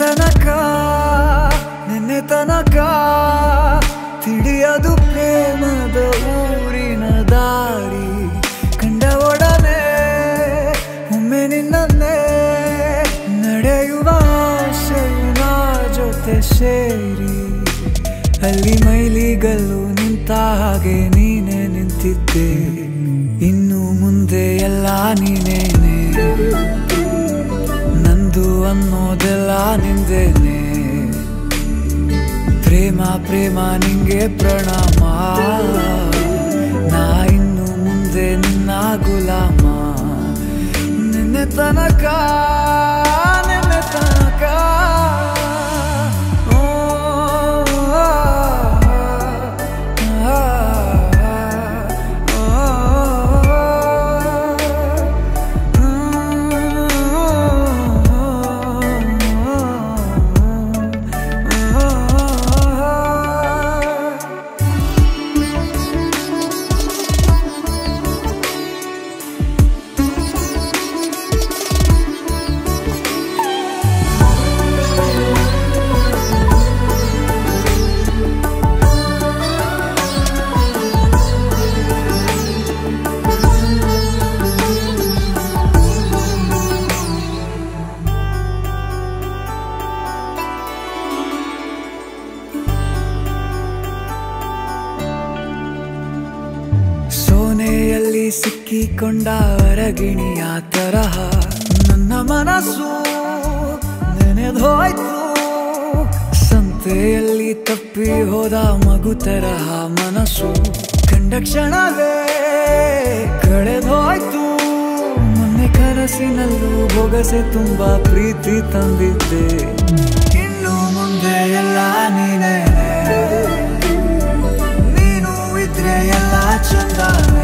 ತನಕ ನಿನ್ನೆ ತನಕ ತಿಳಿಯದು ಪ್ರೇಮದ ಊರಿನ ದಾರಿ ಕಂಡ ಒಡನೆ ಒಮ್ಮೆ ನಿನ್ನನ್ನೇ ನಡೆಯುವ ಆಸೆಯು ನಾ ಜೊತೆ ಸೇರಿ ಅಲ್ಲಿ ಮೈಲಿಗಲ್ಲು ನಿಂತ ಹಾಗೆ ನೀನೆ ನಿಂತಿದ್ದೆ ಇನ್ನು ಮುಂದೆ ಎಲ್ಲ ನೀನೇನೆ ನಂದು ಅನ್ನೋದೆಲ್ಲ ನಿಂದೇನೆ ಪ್ರೇಮ ಪ್ರೇಮ ನಿಂಗೆ ಪ್ರಣಾಮ ನಾ ಇನ್ನು ಮುಂದೆ ನಿನ್ನ ಗುಲಾಮ ನಿನ್ನೆ ತನಕ ನಿನ್ನೆ ತನಕ ಓ, ಆ, ಆ, ಆ ಸೋನೆಯಲ್ಲಿ ಸಿಕ್ಕಿಕೊಂಡ ಅರಗಿಣಿಯ ತರಹ ನನ್ನ ಮನಸ್ಸು ನೆನೆದೋಯ್ತು ಸಂತೆಯಲ್ಲಿ ತಪ್ಪಿ ಹೋದ ಮಗು ತರಹ ಮನಸ್ಸು ಕಂಡ ಕ್ಷಣವೇ ಕಳೆದೋಯ್ತು ಮೊನ್ನೆ ಕನಸಿನಲ್ಲೂ ಬೊಗಸೆ ತುಂಬಾ ಪ್ರೀತಿ ತಂದಿದ್ದೆ ಇನ್ನು ಮುಂದೆ ಎಲ್ಲ ನೀನೇ ನೀನು ಇದ್ರೆ ಎಲ್ಲ ಚಂದ